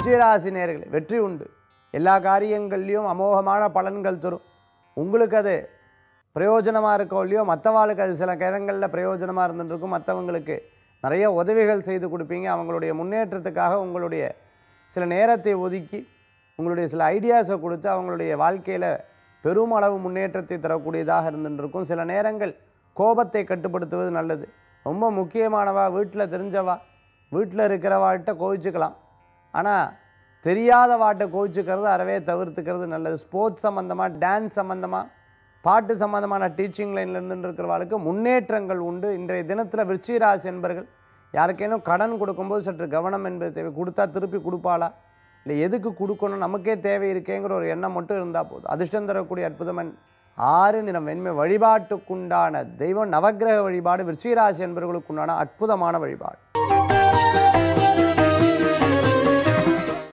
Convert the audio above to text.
விருச்சிகராசி நேர்களே வெற்றி உண்டு எல்லா காரியங்கள்லையும் அமோகமான பலன்கள் தரும் உங்களுக்கு அது பிரயோஜனமாக இருக்கோ இல்லையோ மற்றவாளுக்கு அது சில நேரங்களில் பிரயோஜனமாக இருந்துருக்கும் மற்றவங்களுக்கு நிறைய உதவிகள் செய்து கொடுப்பீங்க அவங்களுடைய முன்னேற்றத்துக்காக உங்களுடைய சில நேரத்தை ஒதுக்கி உங்களுடைய சில ஐடியாஸை கொடுத்து அவங்களுடைய வாழ்க்கையில் பெருமளவு முன்னேற்றத்தை தரக்கூடியதாக இருந்துருக்கும் சில நேரங்கள் கோபத்தை கட்டுப்படுத்துவது நல்லது ரொம்ப முக்கியமானவா வீட்டில் தெரிஞ்சவா வீட்டில் இருக்கிறவாட்ட கோவிச்சுக்கலாம் ஆனால் தெரியாத வாட்டை கோவிச்சுக்கிறது அறவே தவிர்த்துக்கிறது நல்லது ஸ்போர்ட்ஸ் சம்மந்தமாக டான்ஸ் சம்மந்தமாக பாட்டு சம்மந்தமான டீச்சிங் லைனில் இருந்து இருக்கிறவாளுக்கு முன்னேற்றங்கள் உண்டு இன்றைய தினத்தில் விருச்சிகராசி என்பர்கள் யாருக்கேனும் கடன் கொடுக்கும்போது சற்று கவனம் என்பது தேவை கொடுத்தா திருப்பி கொடுப்பாளா இல்லை எதுக்கு கொடுக்கணும் நமக்கே தேவை இருக்கேங்கிற ஒரு எண்ணம் மட்டும் இருந்தால் போதும் அதிர்ஷ்டம் தரக்கூடிய அற்புதமன் ஆறு நிறம் வெண்மை வழிபாட்டுக்குண்டான தெய்வம் நவக்கிரக வழிபாடு விருச்சிகராசி என்பவர்களுக்குண்டான அற்புதமான வழிபாடு